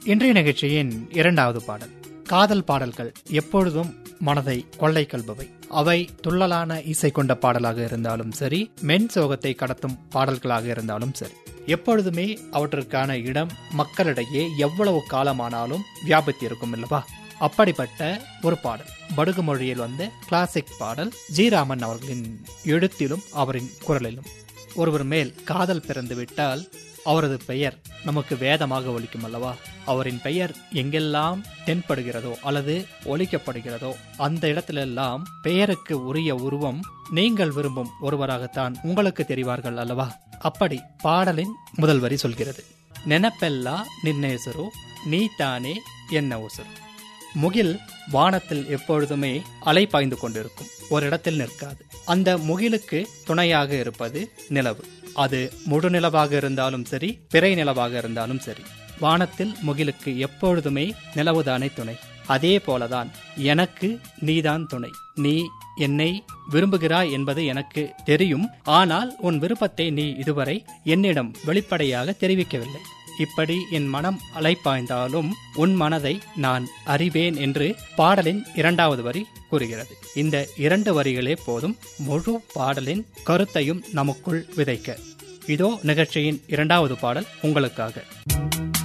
இன்றைய நிகழ்ச்சியின் இரண்டாவது பாடல் காதல் பாடல்கள் எப்பொழுதும் மனதை கொள்ளை கொள்பவை அவை துள்ளலான இசை கொண்ட பாடலாக இருந்தாலும் சரி மென் சோகத்தை கடத்தும் பாடல்களாக இருந்தாலும் சரி எப்பொழுதுமே அவற்றிற்கான இடம் மக்களிடையே எவ்வளவு காலமானாலும் வியாபித்திருக்கும் அல்லவா அப்படிப்பட்ட ஒரு பாடல் படுகு மொழியில் வந்த கிளாசிக் பாடல் ஜி ராமன் அவர்களின் எழுத்திலும் அவரின் குரலிலும் ஒருவர் மேல் காதல் பிறந்து விட்டால் அவரது பெயர் நமக்கு வேதமாக ஒலிக்கும் அல்லவா அவரின் பெயர் எங்கெல்லாம் தென்படுகிறதோ அல்லது ஒலிக்கப்படுகிறதோ அந்த இடத்திலெல்லாம் பெயருக்கு உரிய உருவம் நீங்கள் விரும்பும் ஒருவராகத்தான் உங்களுக்கு தெரிவார்கள் அல்லவா அப்படி பாடலின் முதல் வரி சொல்கிறது நெனப்பெல்லா நின்னேசரு நீ தானே என்ன உசுரு முகில் வானத்தில் எப்பொழுதுமே அலை பாய்ந்து கொண்டிருக்கும் ஒரு இடத்தில் நிற்காது அந்த முகிலுக்கு துணையாக இருப்பது நிலவு அது முழு நிலவாக இருந்தாலும் சரி பிறை நிலவாக இருந்தாலும் சரி வானத்தில் முகிலுக்கு எப்பொழுதுமே நிலவுதானே துணை அதே போலதான் எனக்கு நீதான் துணை நீ என்னை விரும்புகிறாய் என்பது எனக்கு தெரியும் ஆனால் உன் விருப்பத்தை நீ இதுவரை என்னிடம் வெளிப்படையாக தெரிவிக்கவில்லை இப்படி என் மனம் அலைப்பாய்ந்தாலும் உன் மனதை நான் அறிவேன் என்று பாடலின் இரண்டாவது வரி கூறுகிறது இந்த இரண்டு வரிகளே போதும் முழு பாடலின் கருத்தையும் நமக்குள் விதைக்க இதோ நிகழ்ச்சியின் இரண்டாவது பாடல் உங்களுக்காக